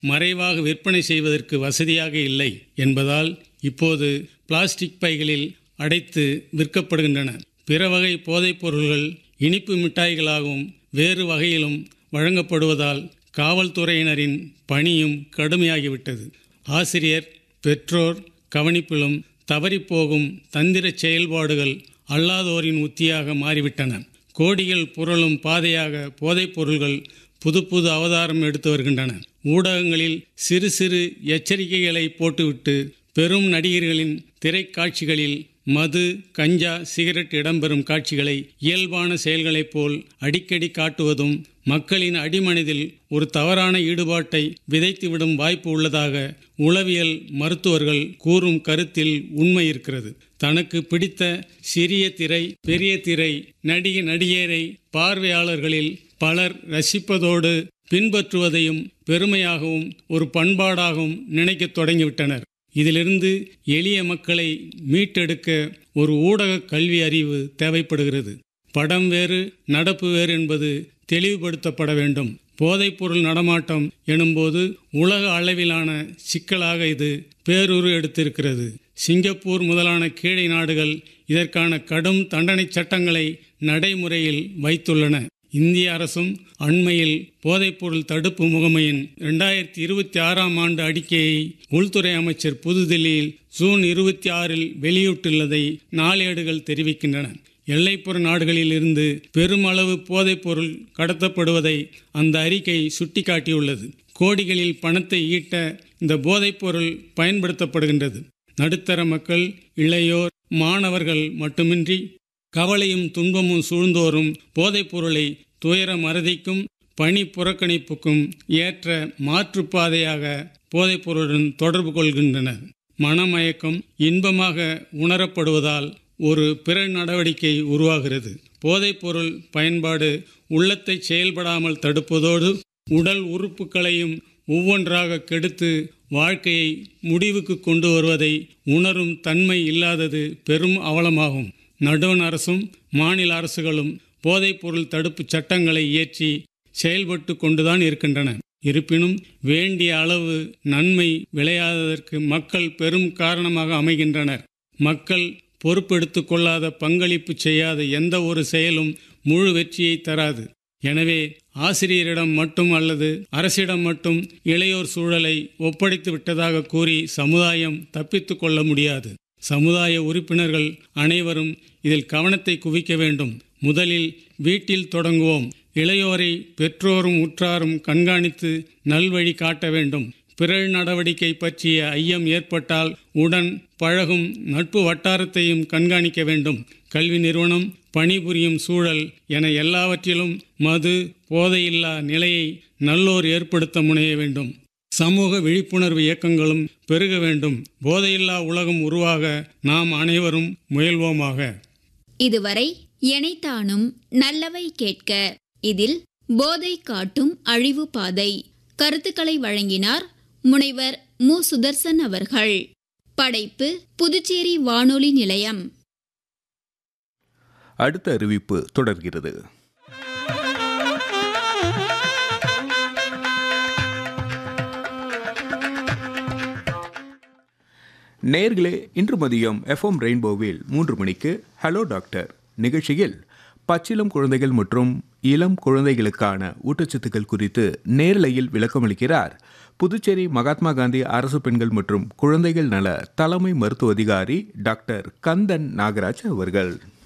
மறைவாக விற்பனை செய்வதற்கு வசதியாக இல்லை என்பதால் இப்போது பிளாஸ்டிக் பைகளில் அடைத்து விற்கப்படுகின்றன பிற வகை போதைப் பொருள்கள் இனிப்பு மிட்டாய்களாகவும் வேறு வகையிலும் வழங்கப்படுவதால் காவல்துறையினரின் பணியும் கடுமையாகிவிட்டது ஆசிரியர் பெற்றோர் கவனிப்பிலும் தவறிப்போகும் தந்திர செயல்பாடுகள் அல்லாதோரின் உத்தியாக மாறிவிட்டன கோடிகள் புரளும் பாதையாக போதைப் பொருள்கள் புது புது அவதாரம் எடுத்து வருகின்றன ஊடகங்களில் சிறு சிறு எச்சரிக்கைகளை போட்டுவிட்டு பெரும் நடிகர்களின் திரைக்காட்சிகளில் மது கஞ்சா சிகரெட் இடம்பெறும் காட்சிகளை இயல்பான செயல்களைப் போல் அடிக்கடி காட்டுவதும் மக்களின் அடிமனதில் ஒரு தவறான ஈடுபாட்டை விதைத்துவிடும் வாய்ப்பு உள்ளதாக உளவியல் மருத்துவர்கள் கூறும் கருத்தில் உண்மை இருக்கிறது தனக்கு பிடித்த சிறிய திரை பெரிய திரை நடிகை நடிகரை பார்வையாளர்களில் பலர் ரசிப்பதோடு பின்பற்றுவதையும் பெருமையாகவும் ஒரு பண்பாடாகவும் நினைக்கத் தொடங்கிவிட்டனர் இதிலிருந்து எளிய மக்களை மீட்டெடுக்க ஒரு ஊடக கல்வி அறிவு தேவைப்படுகிறது படம் வேறு நடப்பு வேறு என்பது தெளிவுபடுத்தப்பட வேண்டும் போதைப்பொருள் நடமாட்டம் எனும்போது உலக அளவிலான சிக்கலாக இது பேருரு எடுத்திருக்கிறது சிங்கப்பூர் முதலான கீழை நாடுகள் இதற்கான கடும் தண்டனை சட்டங்களை நடைமுறையில் வைத்துள்ளன இந்திய அரசும் அண்மையில் போதைப்பொருள் தடுப்பு முகமையின் இரண்டாயிரத்தி இருபத்தி ஆறாம் ஆண்டு அறிக்கையை உள்துறை அமைச்சர் புதுதில்லியில் ஜூன் இருபத்தி ஆறில் வெளியிட்டுள்ளதை நாளேடுகள் தெரிவிக்கின்றன எல்லைப்புற நாடுகளில் இருந்து பெருமளவு போதைப்பொருள் கடத்தப்படுவதை அந்த அறிக்கை சுட்டிக்காட்டியுள்ளது கோடிகளில் பணத்தை ஈட்ட இந்த போதைப்பொருள் பயன்படுத்தப்படுகின்றது நடுத்தர மக்கள் இளையோர் மாணவர்கள் மட்டுமின்றி கவலையும் துன்பமும் சூழ்ந்தோறும் போதைப்பொருளை துயர மறதிக்கும் பணி புறக்கணிப்புக்கும் ஏற்ற மாற்றுப்பாதையாக போதைப்பொருளுடன் தொடர்பு கொள்கின்றனர் மனமயக்கம் இன்பமாக உணரப்படுவதால் ஒரு பிற நடவடிக்கை உருவாகிறது போதைப்பொருள் பயன்பாடு உள்ளத்தை செயல்படாமல் தடுப்பதோடு உடல் உறுப்புகளையும் ஒவ்வொன்றாக கெடுத்து வாழ்க்கையை முடிவுக்கு கொண்டு வருவதை உணரும் தன்மை இல்லாதது பெரும் அவலமாகும் நடுவண் அரசும் மாநில அரசுகளும் போதைப்பொருள் தடுப்பு சட்டங்களை இயற்றி செயல்பட்டு கொண்டுதான் இருக்கின்றன இருப்பினும் வேண்டிய அளவு நன்மை விளையாததற்கு மக்கள் பெரும் காரணமாக அமைகின்றனர் மக்கள் பொறுப்பெடுத்து கொள்ளாத பங்களிப்பு செய்யாத எந்த ஒரு செயலும் முழு வெற்றியை தராது எனவே ஆசிரியரிடம் மட்டும் அல்லது அரசிடம் மட்டும் இளையோர் சூழலை ஒப்படைத்து விட்டதாக கூறி சமுதாயம் தப்பித்து கொள்ள முடியாது சமுதாய உறுப்பினர்கள் அனைவரும் இதில் கவனத்தை குவிக்க வேண்டும் முதலில் வீட்டில் தொடங்குவோம் இளையோரை பெற்றோரும் உற்றாரும் கண்காணித்து நல்வழி காட்ட வேண்டும் பிறழ் நடவடிக்கை பற்றிய ஐயம் ஏற்பட்டால் உடன் பழகும் நட்பு வட்டாரத்தையும் கண்காணிக்க வேண்டும் கல்வி நிறுவனம் பணிபுரியும் சூழல் என எல்லாவற்றிலும் மது போதையில்லா நிலையை நல்லோர் ஏற்படுத்த முனைய வேண்டும் சமூக விழிப்புணர்வு இயக்கங்களும் பெருக வேண்டும் போதையில்லா உலகம் உருவாக நாம் அனைவரும் முயல்வோமாக இதுவரை எனைத்தானும் நல்லவை கேட்க இதில் போதை காட்டும் அழிவு பாதை கருத்துக்களை வழங்கினார் முனைவர் மு சுதர்சன் அவர்கள் படைப்பு புதுச்சேரி வானொலி நிலையம் அடுத்த அறிவிப்பு தொடர்கிறது நேர்களே இன்று மதியம் எஃப்எம் ரெயின்போவில் மூன்று மணிக்கு ஹலோ டாக்டர் நிகழ்ச்சியில் பச்சிலம் குழந்தைகள் மற்றும் இளம் குழந்தைகளுக்கான ஊட்டச்சத்துக்கள் குறித்து நேரலையில் விளக்கமளிக்கிறார் புதுச்சேரி மகாத்மா காந்தி அரசு பெண்கள் மற்றும் குழந்தைகள் நல தலைமை மருத்துவ அதிகாரி டாக்டர் கந்தன் நாகராஜ் அவர்கள்